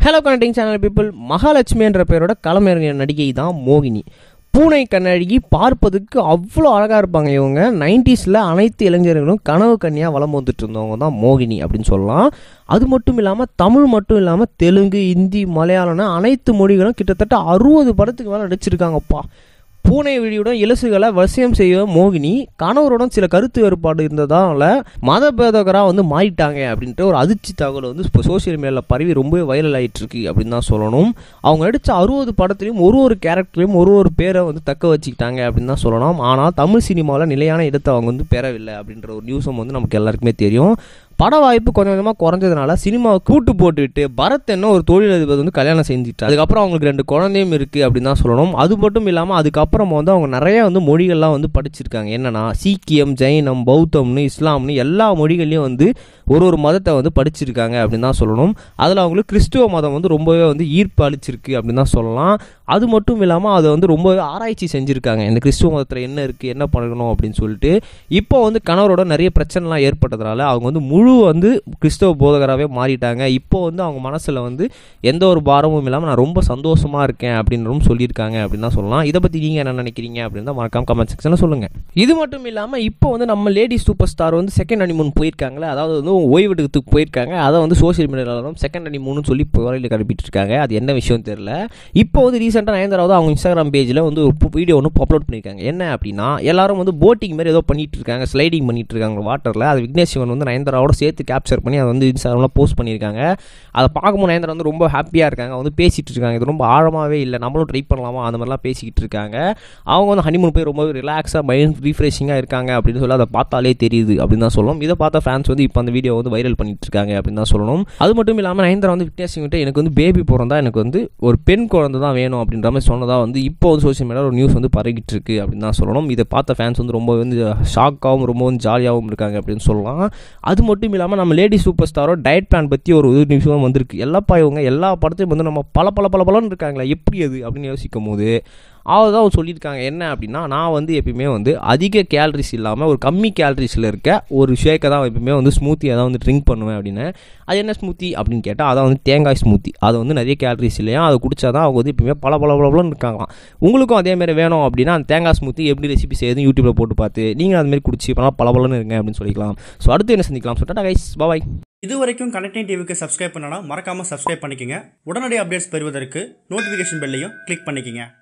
hello connecting channel people Mahalakshmi என்ற பெயரோட களமிறங்கிய நடிகை தான் மோகினி பூனை கண்ணழகி பார்ப்பதுக்கு அவ்வளோ அழகாக இருப்பாங்க இவங்க நைன்டிஸில் அனைத்து இளைஞர்களும் கனவு கன்னியாக வளம் வந்துட்டு இருந்தவங்க தான் மோகினி அப்படின்னு சொல்லலாம் அது மட்டும் இல்லாமல் தமிழ் மட்டும் இல்லாமல் தெலுங்கு ஹிந்தி மலையாளம்னு அனைத்து மொழிகளும் கிட்டத்தட்ட அறுபது படத்துக்கு மேலே நடிச்சிருக்காங்கப்பா பூனை விழியுடன் இலசுகளை வசியம் செய்ய மோகினி கணவருடன் சில கருத்து வேறுபாடு இருந்ததால மதபேதகராக வந்து மாறிட்டாங்க அப்படின்ட்டு ஒரு அதிர்ச்சி தகவல் வந்து இப்போ சோசியல் மீடியாவில் பரவி ரொம்பவே வைரல் ஆயிட்டு இருக்கு அப்படின்னு தான் சொல்லணும் அவங்க நடித்த அறுபது படத்துலையும் ஒரு ஒரு கேரக்டரையும் ஒரு ஒரு பேரை வந்து தக்க வச்சுக்கிட்டாங்க அப்படின்னு தான் சொல்லணும் ஆனால் தமிழ் சினிமாவில் நிலையான இடத்தை அவங்க வந்து பெறவில்லை அப்படின்ற ஒரு நியூஸும் வந்து நமக்கு எல்லாருக்குமே தெரியும் பட வாய்ப்பு கொஞ்சம் கொஞ்சமாக குறைஞ்சதுனால சினிமாவை கூட்டு போட்டுவிட்டு பரத் என்ன ஒரு தொழிலதிபர் வந்து கல்யாணம் செஞ்சுட்டார் அதுக்கப்புறம் அவங்களுக்கு ரெண்டு குழந்தையும் இருக்குது அப்படின்னு தான் சொல்லணும் அது மட்டும் இல்லாமல் அதுக்கப்புறம் வந்து அவங்க நிறைய வந்து மொழிகள்லாம் வந்து படிச்சிருக்காங்க என்னன்னா சீக்கியம் ஜெயினம் பௌத்தம்னு இஸ்லாம்னு எல்லா மொழிகள்லையும் வந்து ஒரு ஒரு மதத்தை வந்து படிச்சிருக்காங்க அப்படின்னு தான் சொல்லணும் அதில் அவங்களுக்கு கிறிஸ்துவ மதம் வந்து ரொம்பவே வந்து ஈர்ப்பு அளிச்சிருக்கு அப்படின்னு தான் சொல்லலாம் அது மட்டும் இல்லாமல் அதை வந்து ரொம்பவே ஆராய்ச்சி செஞ்சுருக்காங்க இந்த கிறிஸ்துவ மதத்தில் என்ன இருக்குது என்ன பண்ணணும் அப்படின்னு சொல்லிட்டு இப்போ வந்து கணவரோட நிறைய பிரச்சனைலாம் ஏற்பட்டதுனால அவங்க வந்து முழு வந்து கிறிஸ்தவ போதகராகவே மாறிட்டாங்க இப்போ வந்து அவங்க மனசில் வந்து எந்த ஒரு பாரமும் இல்லாமல் நான் ரொம்ப சந்தோஷமாக இருக்கேன் அப்படின்றதும் சொல்லியிருக்காங்க அப்படின்னு தான் சொல்லலாம் இதை பற்றி நீங்கள் என்ன நினைக்கிறீங்க அப்படின்னு தான் மறக்காம கமெண்ட் செக்ஷனில் சொல்லுங்கள் இது மட்டும் இல்லாமல் இப்போ வந்து நம்ம லேடி சூப்பர் ஸ்டார் வந்து செகண்ட் ஹனிமூன் போயிருக்காங்களே அதாவது வந்து ஓய்வெடுக்கிறதுக்கு போயிருக்காங்க அதை வந்து சோஷியல் மீடியாவில் செகண்ட் ஹனிமூன் சொல்லி புகழையில் கடுப்பிட்டு இருக்காங்க அது என்ன விஷயம் தெரியல இப்போ வந்து ரீசெண்டாக நயன்தாராவது அவங்க இன்ஸ்டாகிராம் பேஜில் வந்து ஒரு வீடியோ ஒன்று அப்லோட் பண்ணியிருக்காங்க என்ன அப்படின்னா எல்லாரும் வந்து போட்டிங் மாதிரி ஏதோ பண்ணிட்டு இருக்காங்க ஸ்லைடிங் பண்ணிட்டு இருக்காங்க வாட்டரில் அது விக்னேஷ் சிவன் வந்து நயன்தாராவோட சேர்த்து கேப்சர் பண்ணி அதை வந்து இன்ஸ்டாகிராமில் போஸ்ட் பண்ணியிருக்காங்க அதை பார்க்கும்போது நயன்தாரா வந்து ரொம்ப ஹாப்பியாக இருக்காங்க வந்து பேசிகிட்டு இருக்காங்க இது ரொம்ப ஆழமாகவே இல்லை நம்மளும் ட்ரை பண்ணலாமா அந்த மாதிரிலாம் பேசிக்கிட்டு இருக்காங்க அவங்க வந்து ஹனிமூன் போய் ரொம்ப ரிலாக்ஸாக மைண்ட் ரீஃப்ரெஷிங்காக இருக்காங்க அப்படின்னு சொல்லி அதை பார்த்தாலே தெரியுது அப்படின்னு தான் சொல்லணும் இதை பார்த்த ஃபேன்ஸ் வந்து இப்போ அந்த வீடியோ வந்து வைரல் பண்ணிட்டு இருக்காங்க அப்படின்னு தான் சொல்லணும் அது மட்டும் இல்லாமல் நயன்தாரா வந்து விக்னேஷ் சிவன்கிட்ட எனக்கு வந்து பேபி பிறந்தா எனக்கு வந்து ஒரு பெண் குழந்தை தான் வேணும் அப்படின்ற மாதிரி சொன்னதாக வந்து இப்போ வந்து சோஷியல் மீடியாவில் ஒரு நியூஸ் வந்து பரவிட்டு இருக்கு அப்படின்னு தான் சொல்லணும் இதை பார்த்த ஃபேன்ஸ் வந்து ரொம்ப வந்து ஷாக்காகவும் ரொம்ப வந்து ஜாலியாகவும் இருக்காங்க அப்படின்னு சொல்லலாம் அது மட்டும் இல்லாமல் நம்ம லேடி சூப்பர் ஸ்டாரோ டயட் பிளான் பற்றி ஒரு இது நியூஸும் வந்திருக்கு எல்லாப்பா இவங்க எல்லா படத்தையும் வந்து நம்ம பல பல பல பலன்னு இருக்காங்களே எப்படி அது அப்படின்னு யோசிக்கும் போது அவர் தான் சொல்லியிருக்காங்க என்ன அப்படின்னா நான் வந்து எப்பயுமே வந்து அதிக கேலரிஸ் இல்லாமல் ஒரு கம்மி கேலரிஸில் இருக்க ஒரு ஷேக்கை தான் எப்பயுமே வந்து ஸ்மூத்தியை தான் வந்து ட்ரிங்க் பண்ணுவேன் அப்படின்னு அது என்ன ஸ்மூத்தி அப்படின்னு கேட்டால் அதான் வந்து தேங்காய் ஸ்மூத்தி அது வந்து நிறைய கேலரிஸ் இல்லையா அதை குடிச்சா தான் அவங்க வந்து எப்பயுமே பல பல பலன்னு இருக்காங்களாம் உங்களுக்கும் அதேமாதிரி வேணும் அப்படின்னா அந்த தேங்காய் ஸ்மூத்தி எப்படி ரெசிபி செய்யுது யூடியூப்பில் போட்டு பார்த்து நீங்கள் அதுமாரி குடிச்சு இப்போலாம் பல பலன்னு இருங்க அப்படின்னு சொல்லிக்கலாம் ஸோ அடுத்து என்ன சந்திக்கலாம் சொல்லிட்டா கைஸ் பாய் இது வரைக்கும் கனெக்டிங் டிவிக்கு சப்ஸ்கிரைப் பண்ணனா மறக்காமல் சப்ஸ்கிரைப் பண்ணிக்கங்க உடனடி அப்டேட்ஸ் பெறுவதற்கு நோட்டிஃபிகேஷன் பெல்லையும் கிளிக் பண்ணிக்கங்க